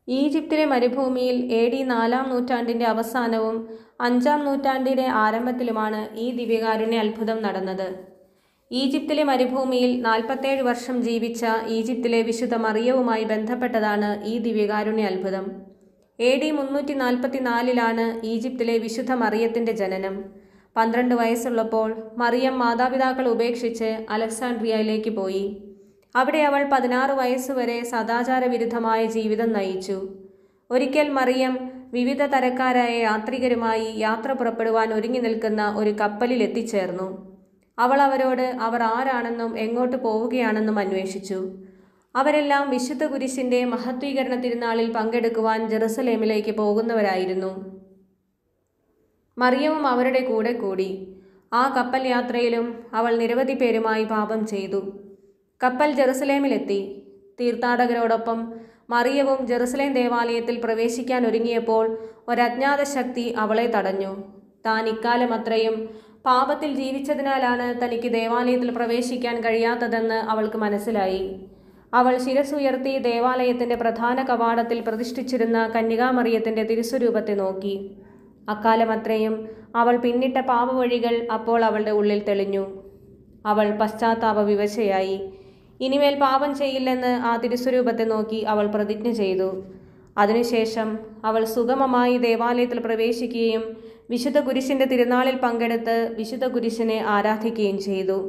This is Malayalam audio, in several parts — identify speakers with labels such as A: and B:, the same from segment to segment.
A: ഈജിപ്തിലെ മരുഭൂമിയിൽ എ ഡി നാലാം നൂറ്റാണ്ടിന്റെ അവസാനവും അഞ്ചാം നൂറ്റാണ്ടിന്റെ ആരംഭത്തിലുമാണ് ഈ ദിവ്യകാരുണ്യ അത്ഭുതം നടന്നത് ഈജിപ്തിലെ മരുഭൂമിയിൽ നാൽപ്പത്തേഴ് വർഷം ജീവിച്ച ഈജിപ്തിലെ വിശുദ്ധ മറിയവുമായി ബന്ധപ്പെട്ടതാണ് ഈ ദിവ്യകാരുണ്യ അത്ഭുതം എ ഡി മുന്നൂറ്റി നാൽപ്പത്തിനാലിലാണ് ഈജിപ്തിലെ വിശുദ്ധ മറിയത്തിന്റെ ജനനം പന്ത്രണ്ട് വയസ്സുള്ളപ്പോൾ മറിയം മാതാപിതാക്കൾ ഉപേക്ഷിച്ച് അലക്സാണ്ട്രിയയിലേക്ക് പോയി അവിടെ അവൾ പതിനാറ് വയസ്സുവരെ സദാചാര വിരുദ്ധമായ ജീവിതം നയിച്ചു ഒരിക്കൽ മറിയം വിവിധ തരക്കാരായ യാത്രികരുമായി യാത്ര പുറപ്പെടുവാൻ ഒരുങ്ങി നിൽക്കുന്ന ഒരു കപ്പലിൽ എത്തിച്ചേർന്നു അവൾ അവരോട് അവർ ആരാണെന്നും എങ്ങോട്ട് പോവുകയാണെന്നും അന്വേഷിച്ചു അവരെല്ലാം വിശുദ്ധ കുരിശിന്റെ മഹത്വീകരണ തിരുനാളിൽ പങ്കെടുക്കുവാൻ ജെറുസലേമിലേക്ക് പോകുന്നവരായിരുന്നു മറിയവും അവരുടെ കൂടെ കൂടി ആ കപ്പൽ യാത്രയിലും അവൾ നിരവധി പേരുമായി പാപം ചെയ്തു കപ്പൽ ജെറുസലേമിലെത്തി തീർത്ഥാടകരോടൊപ്പം മറിയവും ജെറുസലേം ദേവാലയത്തിൽ പ്രവേശിക്കാൻ ഒരുങ്ങിയപ്പോൾ ഒരജ്ഞാത ശക്തി അവളെ തടഞ്ഞു താൻ ഇക്കാലം അത്രയും പാപത്തിൽ ജീവിച്ചതിനാലാണ് തനിക്ക് ദേവാലയത്തിൽ പ്രവേശിക്കാൻ കഴിയാത്തതെന്ന് അവൾക്ക് മനസ്സിലായി അവൾ ശിരസുയർത്തി ദേവാലയത്തിന്റെ പ്രധാന കവാടത്തിൽ പ്രതിഷ്ഠിച്ചിരുന്ന കന്യകാമറിയത്തിന്റെ തിരുസ്വരൂപത്തെ നോക്കി അക്കാലം അത്രയും അവൾ പിന്നിട്ട പാപവഴികൾ അപ്പോൾ അവളുടെ ഉള്ളിൽ തെളിഞ്ഞു അവൾ പശ്ചാത്താപ വിവശയായി ഇനിമേൽ പാപം ചെയ്യില്ലെന്ന് ആ തിരുസ്വരൂപത്തെ നോക്കി അവൾ പ്രതിജ്ഞ ചെയ്തു അതിനുശേഷം അവൾ സുഗമമായി ദേവാലയത്തിൽ പ്രവേശിക്കുകയും വിശുദ്ധ കുരിശിന്റെ തിരുനാളിൽ പങ്കെടുത്ത് വിശുദ്ധ കുരിശിനെ ആരാധിക്കുകയും ചെയ്തു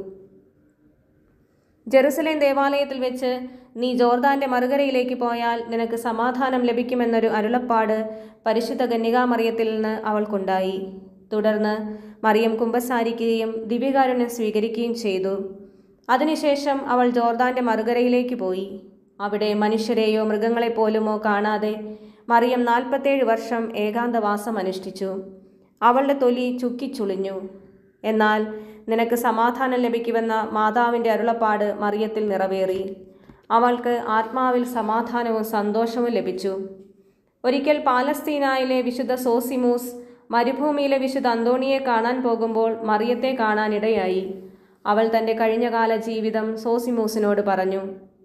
A: ജെറുസലേം ദേവാലയത്തിൽ വെച്ച് നീ ജോർദാന്റെ മറുകരയിലേക്ക് പോയാൽ നിനക്ക് സമാധാനം ലഭിക്കുമെന്നൊരു അരുളപ്പാട് പരിശുദ്ധ കന്യകാമറിയത്തിൽ നിന്ന് അവൾക്കുണ്ടായി തുടർന്ന് മറിയം കുമ്പസാരിക്കുകയും ദിവ്യകാരുണ്യം സ്വീകരിക്കുകയും ചെയ്തു അതിനുശേഷം അവൾ ജോർദാന്റെ മറുകരയിലേക്ക് പോയി അവിടെ മനുഷ്യരെയോ മൃഗങ്ങളെപ്പോലുമോ കാണാതെ മറിയം നാൽപ്പത്തേഴ് വർഷം ഏകാന്തവാസം അനുഷ്ഠിച്ചു അവളുടെ തൊലി ചുക്കിച്ചുളിഞ്ഞു എന്നാൽ നിനക്ക് സമാധാനം ലഭിക്കുമെന്ന മാതാവിൻ്റെ അരുളപ്പാട് മറിയത്തിൽ നിറവേറി അവൾക്ക് ആത്മാവിൽ സമാധാനവും സന്തോഷവും ലഭിച്ചു ഒരിക്കൽ പാലസ്തീനായിലെ വിശുദ്ധ സോസിമൂസ് മരുഭൂമിയിലെ വിശുദ്ധ അന്തോണിയെ കാണാൻ പോകുമ്പോൾ മറിയത്തെ കാണാനിടയായി അവൾ തൻ്റെ കഴിഞ്ഞകാല ജീവിതം സോസിമൂസിനോട് പറഞ്ഞു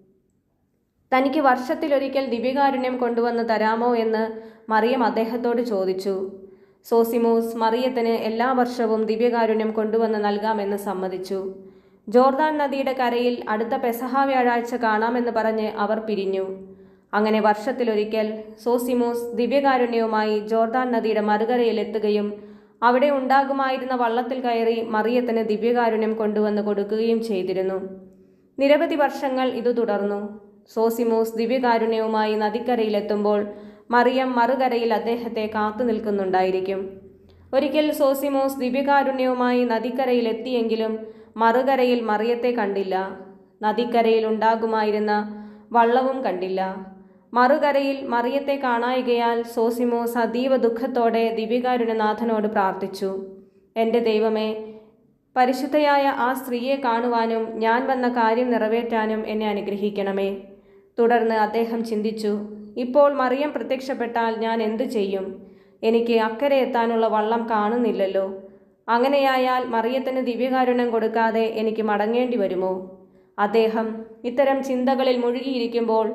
A: തനിക്ക് വർഷത്തിലൊരിക്കൽ ദിവ്യകാരുണ്യം കൊണ്ടുവന്ന് തരാമോ എന്ന് മറിയം അദ്ദേഹത്തോട് ചോദിച്ചു സോസിമൂസ് മറിയത്തിന് എല്ലാ വർഷവും ദിവ്യകാരുണ്യം കൊണ്ടുവന്ന് നൽകാമെന്ന് സമ്മതിച്ചു ജോർദാൻ നദിയുടെ കരയിൽ അടുത്ത പെസഹ വ്യാഴാഴ്ച കാണാമെന്ന് പറഞ്ഞ് അവർ പിരിഞ്ഞു അങ്ങനെ വർഷത്തിലൊരിക്കൽ സോസിമൂസ് ദിവ്യകാരുണ്യവുമായി ജോർദാൻ നദിയുടെ മറുകരയിൽ എത്തുകയും അവിടെ ഉണ്ടാകുമായിരുന്ന വള്ളത്തിൽ കയറി മറിയത്തിന് ദിവ്യകാരുണ്യം കൊണ്ടുവന്ന് കൊടുക്കുകയും ചെയ്തിരുന്നു നിരവധി വർഷങ്ങൾ ഇത് തുടർന്നു സോസിമൂസ് ദിവ്യകാരുണ്യവുമായി നദിക്കരയിലെത്തുമ്പോൾ മറിയം മറുകരയിൽ അദ്ദേഹത്തെ കാത്തു നിൽക്കുന്നുണ്ടായിരിക്കും ഒരിക്കൽ സോസിമോസ് ദിവ്യകാരുണ്യവുമായി നദിക്കരയിൽ എത്തിയെങ്കിലും മറുകരയിൽ മറിയത്തെ കണ്ടില്ല നദിക്കരയിൽ ഉണ്ടാകുമായിരുന്ന വള്ളവും കണ്ടില്ല മറുകരയിൽ മറിയത്തെ കാണായികയാൽ സോസിമോസ് അതീവ ദുഃഖത്തോടെ ദിവ്യകാരുണ്യനാഥനോട് പ്രാർത്ഥിച്ചു എൻ്റെ ദൈവമേ പരിശുദ്ധയായ ആ സ്ത്രീയെ കാണുവാനും ഞാൻ വന്ന കാര്യം നിറവേറ്റാനും എന്നെ അനുഗ്രഹിക്കണമേ തുടർന്ന് അദ്ദേഹം ചിന്തിച്ചു ഇപ്പോൾ മറിയം പ്രത്യക്ഷപ്പെട്ടാൽ ഞാൻ എന്തു ചെയ്യും എനിക്ക് അക്കരെ എത്താനുള്ള വള്ളം കാണുന്നില്ലല്ലോ അങ്ങനെയായാൽ മറിയത്തിന് ദിവ്യകാരുണ്യം കൊടുക്കാതെ എനിക്ക് മടങ്ങേണ്ടി വരുമോ അദ്ദേഹം ഇത്തരം ചിന്തകളിൽ മുഴുകിയിരിക്കുമ്പോൾ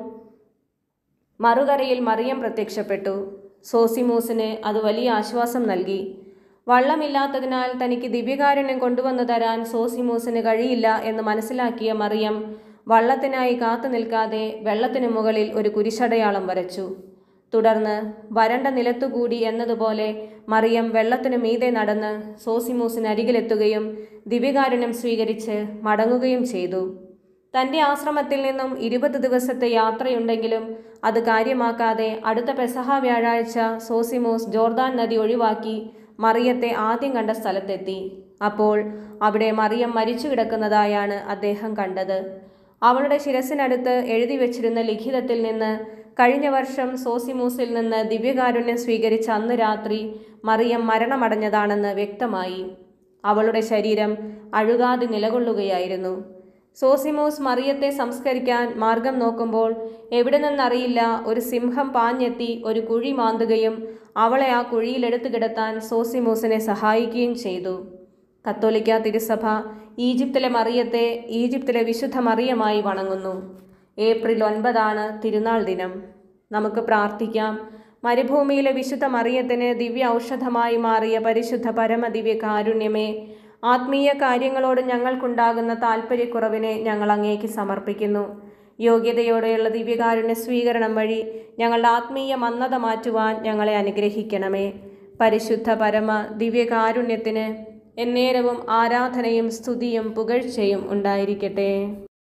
A: മറുകരയിൽ മറിയം പ്രത്യക്ഷപ്പെട്ടു സോസിമൂസിന് അത് വലിയ ആശ്വാസം നൽകി വള്ളമില്ലാത്തതിനാൽ തനിക്ക് ദിവ്യകാരുണ്യം കൊണ്ടുവന്നു തരാൻ സോസിമൂസിന് കഴിയില്ല എന്ന് മനസ്സിലാക്കിയ മറിയം വള്ളത്തിനായി കാത്തു നിൽക്കാതെ വെള്ളത്തിനു മുകളിൽ ഒരു കുരിശടയാളം വരച്ചു തുടർന്ന് വരണ്ട നിലത്തുകൂടി എന്നതുപോലെ മറിയം വെള്ളത്തിനു മീതെ നടന്ന് സോസിമൂസിന് അരികിലെത്തുകയും ദിവ്യകാരുണ്യം സ്വീകരിച്ച് മടങ്ങുകയും ചെയ്തു തന്റെ ആശ്രമത്തിൽ നിന്നും ഇരുപത് ദിവസത്തെ യാത്രയുണ്ടെങ്കിലും അത് കാര്യമാക്കാതെ അടുത്ത പെസഹ വ്യാഴാഴ്ച സോസിമോസ് ജോർദാൻ നദി ഒഴിവാക്കി മറിയത്തെ ആദ്യം കണ്ട സ്ഥലത്തെത്തി അപ്പോൾ അവിടെ മറിയം മരിച്ചു കിടക്കുന്നതായാണ് അദ്ദേഹം കണ്ടത് അവളുടെ ശിരസിനടുത്ത് എഴുതി വച്ചിരുന്ന ലിഖിതത്തിൽ നിന്ന് കഴിഞ്ഞ വർഷം സോസിമൂസിൽ നിന്ന് ദിവ്യകാരുണ്യം സ്വീകരിച്ച അന്ന് രാത്രി മറിയം മരണമടഞ്ഞതാണെന്ന് വ്യക്തമായി അവളുടെ ശരീരം അഴുകാതെ നിലകൊള്ളുകയായിരുന്നു സോസിമോസ് മറിയത്തെ സംസ്കരിക്കാൻ മാർഗം നോക്കുമ്പോൾ എവിടെ നിന്നറിയില്ല ഒരു സിംഹം പാഞ്ഞെത്തി ഒരു കുഴി മാന്തുകയും അവളെ ആ കുഴിയിലെടുത്തു കിടത്താൻ സോസിമോസിനെ സഹായിക്കുകയും ചെയ്തു കത്തോലിക്ക തിരുസഭ ഈജിപ്തിലെ മറിയത്തെ ഈജിപ്തിലെ വിശുദ്ധ മറിയമായി വണങ്ങുന്നു ഏപ്രിൽ ഒൻപതാണ് തിരുനാൾ ദിനം നമുക്ക് പ്രാർത്ഥിക്കാം മരുഭൂമിയിലെ വിശുദ്ധ മറിയത്തിന് ദിവ്യ ഔഷധമായി മാറിയ പരിശുദ്ധ പരമദിവ്യ കാരുണ്യമേ ആത്മീയ കാര്യങ്ങളോട് ഞങ്ങൾക്കുണ്ടാകുന്ന താല്പര്യക്കുറവിനെ ഞങ്ങൾ അങ്ങേക്ക് സമർപ്പിക്കുന്നു യോഗ്യതയോടെയുള്ള ദിവ്യകാരുണ്യ സ്വീകരണം വഴി ഞങ്ങളുടെ ആത്മീയ മന്ദത മാറ്റുവാൻ ഞങ്ങളെ അനുഗ്രഹിക്കണമേ പരിശുദ്ധ പരമ ദിവ്യകാരുണ്യത്തിന് എന്നേരവും ആരാധനയും സ്തുതിയും പുകഴ്ചയും ഉണ്ടായിരിക്കട്ടെ